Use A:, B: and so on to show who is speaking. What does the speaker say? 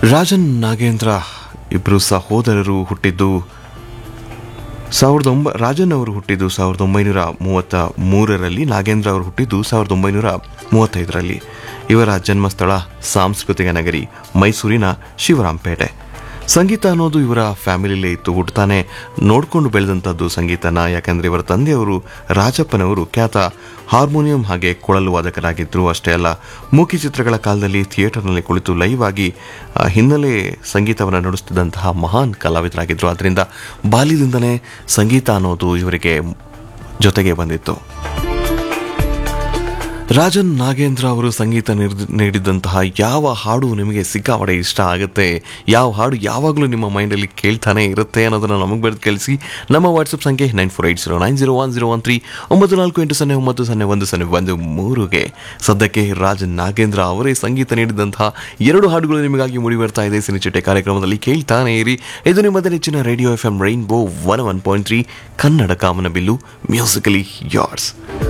A: ರಾಜನ್ ನಾಗೇಂದ್ರ ಇಬ್ಬರು ಸಹೋದರರು ಹುಟ್ಟಿದ್ದು ಸಾವಿರದ ಒಂಬ ರಾಜನ್ ಅವರು ಹುಟ್ಟಿದ್ದು ಸಾವಿರದ ಒಂಬೈನೂರ ಮೂವತ್ತ ಮೂರರಲ್ಲಿ ನಾಗೇಂದ್ರ ಅವರು ಹುಟ್ಟಿದ್ದು ಸಾವಿರದ ಒಂಬೈನೂರ ಮೂವತ್ತೈದರಲ್ಲಿ ಇವರ ಜನ್ಮಸ್ಥಳ ಸಾಂಸ್ಕೃತಿಕ ನಗರಿ ಮೈಸೂರಿನ ಶಿವರಾಂಪೇಟೆ ಸಂಗೀತ ಅನ್ನೋದು ಇವರ ಫ್ಯಾಮಿಲಿಲೇ ಇತ್ತು ಹುಟ್ಟುತ್ತಾನೆ ನೋಡ್ಕೊಂಡು ಬೆಳೆದಂಥದ್ದು ಸಂಗೀತನ ಯಾಕಂದರೆ ಇವರ ತಂದೆಯವರು ರಾಜಪ್ಪನವರು ಖ್ಯಾತ ಹಾರ್ಮೋನಿಯಂ ಹಾಗೆ ಕೊಳಲು ವಾದಕರಾಗಿದ್ದರು ಅಷ್ಟೇ ಅಲ್ಲ ಮೂಕಿ ಚಿತ್ರಗಳ ಕಾಲದಲ್ಲಿ ಥಿಯೇಟರ್ನಲ್ಲಿ ಕುಳಿತು ಲೈವ್ ಆಗಿ ಆ, ಹಿನ್ನೆಲೆ ಸಂಗೀತವನ್ನು ನುಡಿಸ್ತಿದ್ದಂತಹ ಮಹಾನ್ ಕಲಾವಿದರಾಗಿದ್ದರು ಆದ್ದರಿಂದ ಬಾಲ್ಯದಿಂದಲೇ ಸಂಗೀತ ಅನ್ನೋದು ಇವರಿಗೆ ಜೊತೆಗೆ ಬಂದಿತ್ತು ರಾಜನ್ ನಾಗೇಂದ್ರ ಅವರು ಸಂಗೀತ ನಿರ್ದ್- ನೀಡಿದಂತಹ ಯಾವ ಹಾಡು ನಿಮಗೆ ಸಿಕ್ಕಾಪಡೆ ಇಷ್ಟ ಆಗುತ್ತೆ ಯಾವ ಹಾಡು ಯಾವಾಗಲೂ ನಿಮ್ಮ ಮೈಂಡಲ್ಲಿ ಕೇಳ್ತಾನೆ ಇರುತ್ತೆ ಅನ್ನೋದನ್ನು ನಮಗೆ ಬರೆದು ಕಳಿಸಿ ನಮ್ಮ ವಾಟ್ಸಪ್ ಸಂಖ್ಯೆ nine four eight zero nine zero one zero one three ಒಂಬತ್ತು ನಾಲ್ಕು ಎಂಟು ಸೊನ್ನೆ ಒಂಬತ್ತು ಸೊನ್ನೆ ಒಂದು ಸೊನ್ನೆ ಒಂದು ಮೂರುಗೆ ಸದ್ಯಕ್ಕೆ ರಾಜನ್ ನಾಗೇಂದ್ರ ಅವರೇ ಸಂಗೀತ ನೀಡಿದಂತಹ ಎರಡು ಹಾಡುಗಳು ನಿಮಗಾಗಿ ಮೂಡಿ ಬರ್ತಾ ಇದೆ ಸಿನಿಚಿಟ್ಟೆ ಕಾರ್ಯಕ್ರಮದಲ್ಲಿ ಕೇಳ್ತಾನೆ ಇರಿ ಇದು ನಿಮ್ಮದೇ ನೆಚ್ಚಿನ radio F M rainbow one one point three Kannada ಕಾಮನ ಬಿಲ್ಲು ಮ್ಯೂಸಿಕಲಿ ಯಾರ್ಸ್